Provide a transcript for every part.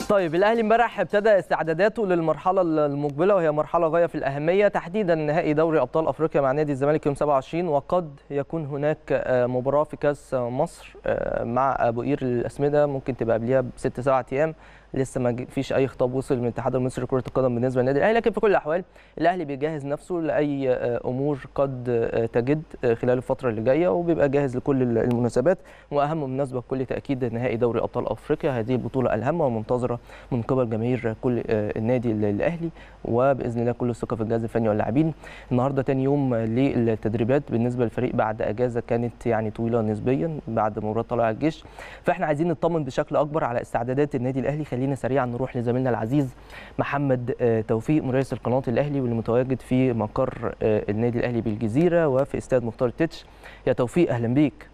طيب الاهلي امبارح ابتدى استعداداته للمرحله المقبله وهي مرحله غايه في الاهميه تحديدا نهائي دوري ابطال افريقيا مع نادي الزمالك يوم 27 وقد يكون هناك مباراه في كاس مصر مع ابو قير الاسمده ممكن تبقى قبلها بست سبعة ايام لسه ما فيش اي خطاب وصل من الاتحاد المصري لكره القدم بالنسبه للنادي الاهلي لكن في كل الاحوال الاهلي بيجهز نفسه لاي امور قد تجد خلال الفتره اللي جايه وبيبقى جاهز لكل المناسبات واهم مناسبه بكل تاكيد نهائي دوري ابطال افريقيا هذه البطوله الهامه ومنتظره من قبل جماهير كل النادي الاهلي وباذن الله كل الثقه في الجهاز الفني واللاعبين النهارده تاني يوم للتدريبات بالنسبه للفريق بعد اجازه كانت يعني طويله نسبيا بعد مباراه طلائع الجيش فاحنا عايزين نطمن بشكل اكبر على استعدادات النادي الاهلي خلينا سريعا نروح لزميلنا العزيز محمد توفيق مراسل قناه الاهلي واللي متواجد في مقر النادي الاهلي بالجزيره وفي استاد مختار التتش يا توفيق اهلا بيك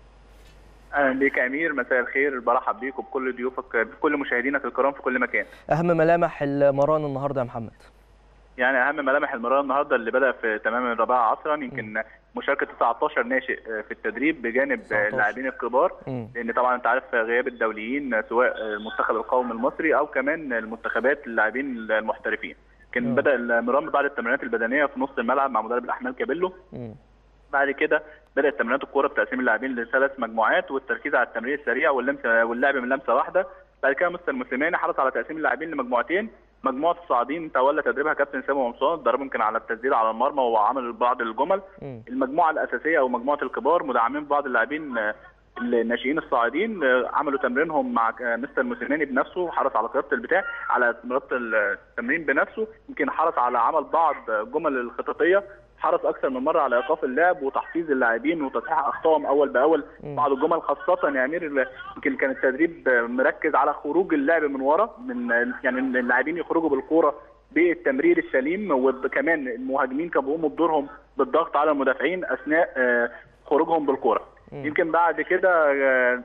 اهلا بيك يا امير مساء الخير برحب بيك وبكل ضيوفك بكل مشاهدينك الكرام في كل مكان اهم ملامح المران النهارده يا محمد يعني اهم ملامح المران النهارده اللي بدا في تمام الرابعه عصرا يمكن م. مشاركه 19 ناشئ في التدريب بجانب اللاعبين الكبار م. لان طبعا انت عارف غياب الدوليين سواء المنتخب القومي المصري او كمان المنتخبات اللاعبين المحترفين كان بدا المران بعد التمرينات البدنيه في نص الملعب مع مدرب الاحمال كابيلو م. بعد كده بدات تمرينات الكوره بتقسيم اللاعبين لثلاث مجموعات والتركيز على التمرير السريع واللمسه واللعب من لمسه واحده بعد كده مستر موسيماني حرص على تقسيم اللاعبين لمجموعتين مجموعه الصاعدين تولى تدريبها كابتن سامي ومصان ضربهم كان على التسديد على المرمى وعمل بعض الجمل م. المجموعه الاساسيه او مجموعه الكبار مدعمين بعض اللاعبين الناشئين الصاعدين عملوا تمرينهم مع مستر موسيماني بنفسه حرص على قياده البتاع على ربط التمرين بنفسه يمكن حرص على عمل بعض الجمل الخططيه حرص اكثر من مره على ايقاف اللعب وتحفيز اللاعبين وتصحيح اخطائهم اول باول م. بعض الجمل خاصه يا امير يمكن كان التدريب مركز على خروج اللعب من ورا من يعني اللاعبين يخرجوا بالكوره بالتمرير السليم وكمان المهاجمين كانوا بيقوموا بدورهم بالضغط على المدافعين اثناء خروجهم بالكوره يمكن بعد كده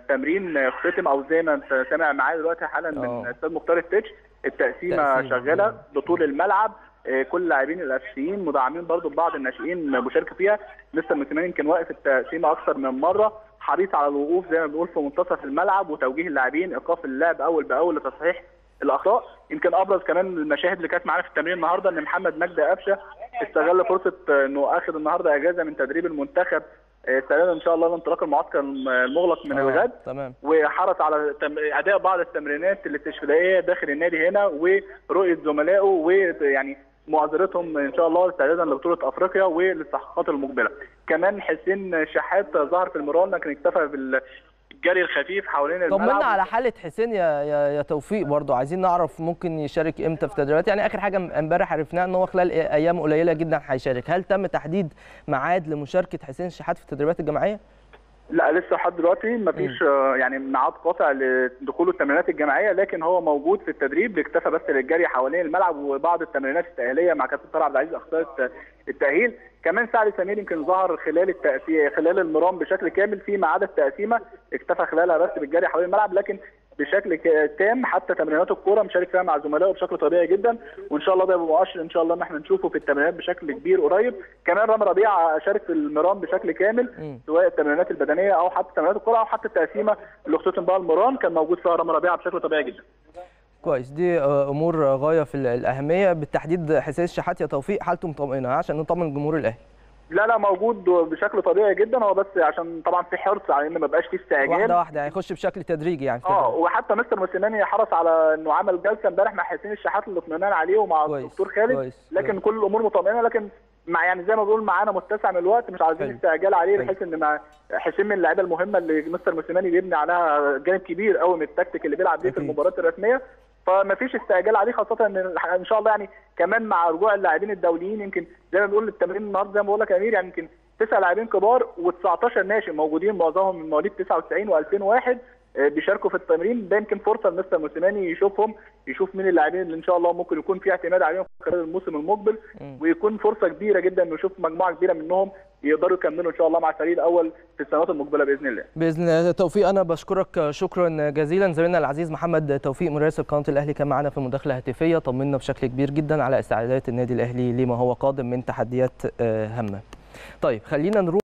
تمرين ختم او زي ما انت سامع معايا دلوقتي حالا من استاذ مختار التتش التقسيمه شغاله بطول الملعب كل اللاعبين الاساسيين مدعمين برضو ببعض الناشئين مشاركه فيها لسه موسيماني كان واقف التقسيمه اكثر من مره حريص على الوقوف زي ما بنقول في منتصف الملعب وتوجيه اللاعبين ايقاف اللعب اول باول لتصحيح الاخطاء يمكن ابرز كمان المشاهد اللي كانت معانا في التمرين النهارده ان محمد مجدي قفشه استغل فرصه انه اخذ النهارده اجازه من تدريب المنتخب استعدادا ان شاء الله لانطلاق المعسكر المغلق من آه الغد تمام وحرص على اداء بعض التمرينات الاستشفائيه داخل النادي هنا ورؤيه زملائه ويعني معذرتهم ان شاء الله استعدادا لبطوله افريقيا والاستحقاقات المقبله. كمان حسين شحات ظهر في المران لكن اكتفى بال الجري الخفيف حوالين الملعب طمنا على حاله حسين يا يا, يا توفيق برضو عايزين نعرف ممكن يشارك امتى في تدريبات يعني اخر حاجه امبارح عرفناها ان هو خلال ايام قليله جدا هيشارك هل تم تحديد ميعاد لمشاركه حسين شحات في التدريبات الجماعيه لا لسه لحد دلوقتي ما فيش يعني ميعاد قاطع لدخوله التمرينات الجماعيه لكن هو موجود في التدريب اكتفى بس للجري حوالين الملعب وبعض التمرينات التاهيليه مع كابتن طارق عبد العزيز اخطاء التاهيل كمان سعد سمير يمكن ظهر خلال التأسي... خلال المرام بشكل كامل فيما عدا التقسيمه اكتفى خلالها بس بالجري حوالين الملعب لكن بشكل تام حتى تمرينات الكوره مشارك فيها مع زملائه بشكل طبيعي جدا وان شاء الله ده يبقى مؤشر ان شاء الله ان احنا نشوفه في التمرينات بشكل كبير قريب كمان رامي ربيعه شارك في المران بشكل كامل م. سواء التمرينات البدنيه او حتى تمرينات الكوره او حتى التقسيمه اللي اختتم بها المران كان موجود فيها رامي ربيعه بشكل طبيعي جدا كويس دي امور غايه في الاهميه بالتحديد حسين الشحات يا توفيق حالته مطمئنه عشان نطمن جمهور الاهلي لا لا موجود بشكل طبيعي جدا هو بس عشان طبعا في حرص على ان ما يبقاش فيه استعجال واحده واحده هيخش بشكل تدريجي يعني اه وحتى مستر موسيماني حرص على انه عمل جلسه امبارح مع حسين الشحات اللي اطمئنان عليه ومع الدكتور خالد كويس. لكن كويس. كل الامور مطمئنه لكن مع يعني زي ما بقول معانا متسع من الوقت مش عايزين استعجال عليه بحيث ان مع حسين من اللعيبه المهمه اللي مستر موسيماني بيبني عليها جانب كبير قوي من التكتيك اللي بيلعب بيه في المباريات الرسميه فما فيش استعجال عليه خاصه ان ان شاء الله يعني كمان مع رجوع اللاعبين الدوليين يمكن زي ما بنقول التمرين النهارده زي ما بقول لك يا امير يعني يمكن تسع لاعبين كبار و19 ناشئ موجودين معظمهم من مواليد 99 و2001 بيشاركوا في التمرين ده يمكن فرصه لمستر موسيماني يشوفهم يشوف مين اللاعبين اللي ان شاء الله ممكن يكون في اعتماد عليهم خلال الموسم المقبل ويكون فرصه كبيره جدا انه يشوف مجموعه كبيره منهم يقدروا يكملوا ان شاء الله مع الفريق الاول في السنوات المقبله باذن الله. باذن الله توفيق انا بشكرك شكرا جزيلا زميلنا العزيز محمد توفيق مراسل قناه الاهلي كان معنا في مداخله هاتفيه طمنا بشكل كبير جدا على استعدادات النادي الاهلي لما هو قادم من تحديات هامه. طيب خلينا نروح